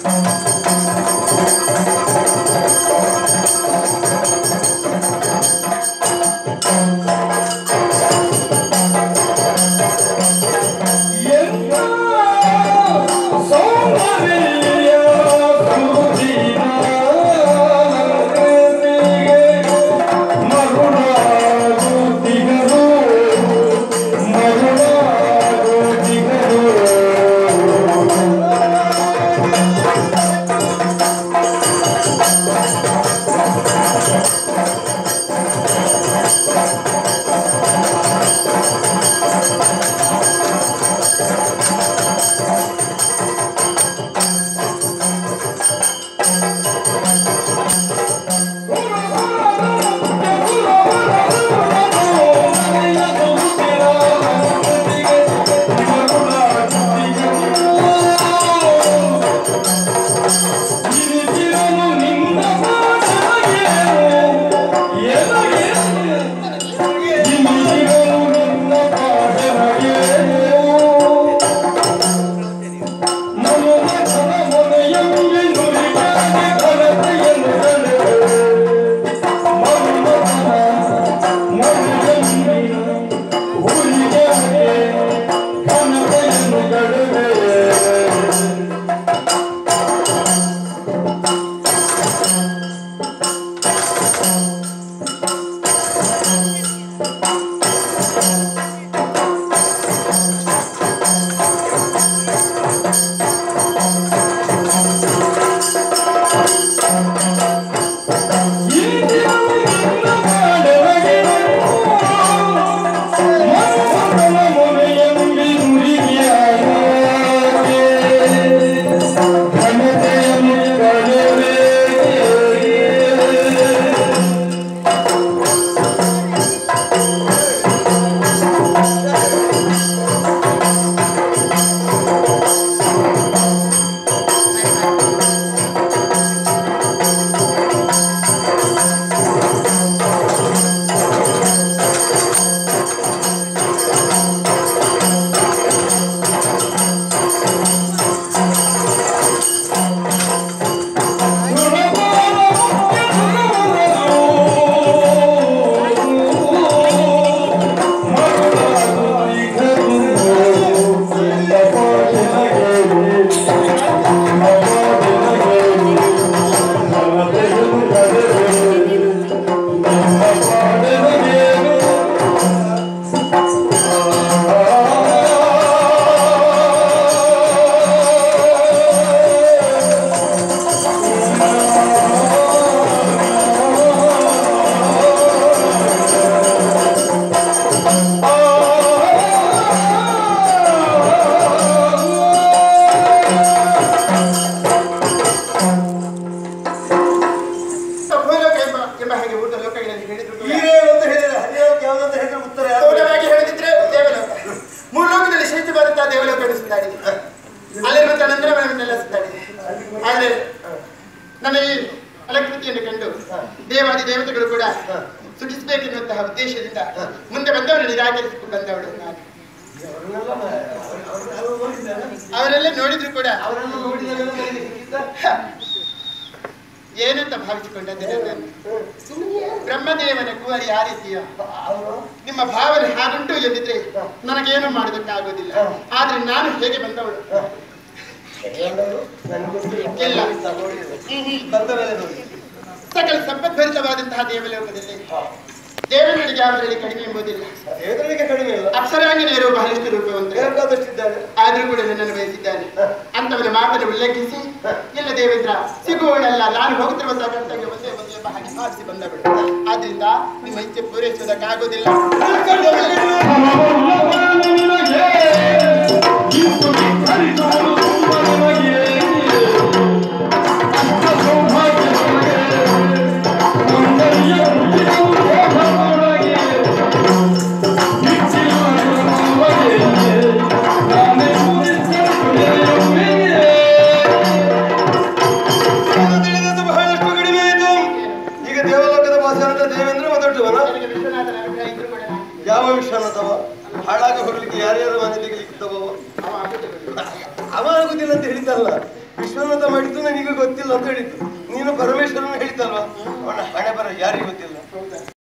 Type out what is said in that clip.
ಭೂಲೋಕ ಎಂಬ ಎಂಬ ಹಾಗೆ ಊಟ ಲೋಕಗಳಲ್ಲಿ ಹೇಳಿದ್ರು ಕೂಡ ಹೀಗೆ ಅಂತ ಹೇಳಿದ್ರೆ ಹರಿಯೋಕೆ ಯಾವ್ದಂತ ಹೇಳಿದ್ರೆ ಉತ್ತರ ಯಾರು ಸ್ಥೂಲವಾಗಿ ಹೇಳದಿದ್ರೆ ದೇವಲೋಕ ಮೂರು ಲೋಕದಲ್ಲಿ ಶ್ರೇಷ್ಠವಾದಂತಹ ದೇವಲೋಕ ಸುತ್ತಾಡಿದೆ ಅಲ್ಲಿರುವಂತಹ ನಂದನವನವನ್ನೆಲ್ಲ ಸುತ್ತಾಡಿದೆ ಆದರೆ ನನ್ನ ಈ ಅಲಕೃತಿಯನ್ನು ಕಂಡು ದೇವಾದಿ ದೇವತೆಗಳು ಕೂಡ ಸುಖಿಸಬೇಕೆನ್ನುವಂತಹ ಉದ್ದೇಶದಿಂದ ಮುಂದೆ ಬಂದವರು ನಿರಾಕರಿಸಿಕೊಂಡು ಬಂದವಳು ನಾನು ಅವರನ್ನೆಲ್ಲ ಮ- ಅವ್ರ- ಅವ್ರ- ಅವ್ರು ನೋಡಿದ್ದಾರೆ ಅವರೆಲ್ಲ ನೋಡಿದ್ರು ಕೂಡ ಅವರನ್ನು ನೋಡಿದಾಗ ನನಗೆ ಸಿಕ್ಕಿದ್ದ ಹ, ಏನಂತ ಭಾವಿಸಿಕೊಂಡದ್ದು ನಾನು ಬ್ರಹ್ಮದೇವನ ಕುವರಿ ಆ ರೀತಿಯ ಅವರು ನಿಮ್ಮ ಭಾವನೆ ಹಾಗುಂಟು ಎಂದಿದ್ರೆ ನನಗೇನು ಮಾಡೋದಕ್ಕಾಗೋದಿಲ್ಲ ಆದ್ರೆ ನಾನು ಹೇಗೆ ಬಂದವಳು ನನಗೆ ಗೊತ್ತಿಲ್ಲ ಇಲ್ಲ. ನೋಡಿದ್ರು ಬಂದ ಮೇಲೆ ನೋಡಿ ಸಕಲ ಸಂಪದ್ಭರಿತವಾದಂತಹ ದೇವಲೋಕದಲ್ಲಿ ದೇವರುಗಳಿಗೆ ಯಾವುದರಲ್ಲಿ ಕಡಿಮೆ ಎಂಬುದಿಲ್ಲ ದೇವರಿಗೆ ಕಡಿಮೆ ಇಲ್ಲ ಅಪ್ಸರಾಂಗನೆಯರು ಬಹಳಷ್ಟು ರೂಪವಂತರು ಬೇಕಾದಷ್ಟಿದ್ದಾರೆ ಆದ್ರೂ ಕೂಡ ನನ್ನನ್ನು ಬಯಸಿದ್ದಾನೆ ಅಂತವರ ಮಾತನ್ನು ಉಲ್ಲೇಖಿಸಿ ಇಲ್ಲ ದೇವೇಂದ್ರ ಸಿಗುವಳಲ್ಲ ನಾನು ಹೋಗುತ್ತಿರುವ ಕರ್ತವ್ಯ ಒಂದೇ ಒಂದೇ ಎಂಬ ಹಾಗೆ ಭಾವಿಸಿ ಬಂದವಳು ಆದ್ರಿಂದ ನಿಮ್ಮ ಇಚ್ಛೆ ಪೂರೈಸುವುದಕ್ಕಾಗೋದಿಲ್ಲ ಇದು ತಿಳಿದದ್ದು ಬಹಳಷ್ಟು ಕಡಿಮೆ ಆಯಿತು ಈಗ ದೇವಲೋಕದ ವಾಸನಾದ ದೇವೇಂದ್ರ ಮೊದಟುವನ ನನಗೆ ವಿಶ್ವನಾಥನ ಅನುಗ್ರಹ ಇದ್ರೂ ಕೂಡ ನಾನು ಯಾವ ವಿಶ್ವನಾಥವ ಹಾಳಾಗ ಹೋಗ್ಲಿಕ್ಕೆ ಯಾರ್ಯಾರು ಮನೆಯಲ್ಲಿ ಇರ್ತವೋ ಅವ ಆಗುತ್ತಿರುವುದು. ಅವ ಆಗುದಿಲ್ಲ ಅಂತ ಹೇಳಿದ್ದಲ್ಲ ವಿಶ್ವನಾಥ ಮಾಡಿದ್ದು ನನಗೆ ಗೊತ್ತಿಲ್ಲ ಅಂತ ಹೇಳಿದ್ದು ನೀನು ಪರಮೇಶ್ವರನ ಹೇಳಿದ್ದಲ್ವಾ ಅವನ ಹಣೆ ಬರ ಯಾರಿಗೂ ಗೊತ್ತಿಲ್ಲ ಹೌದಾ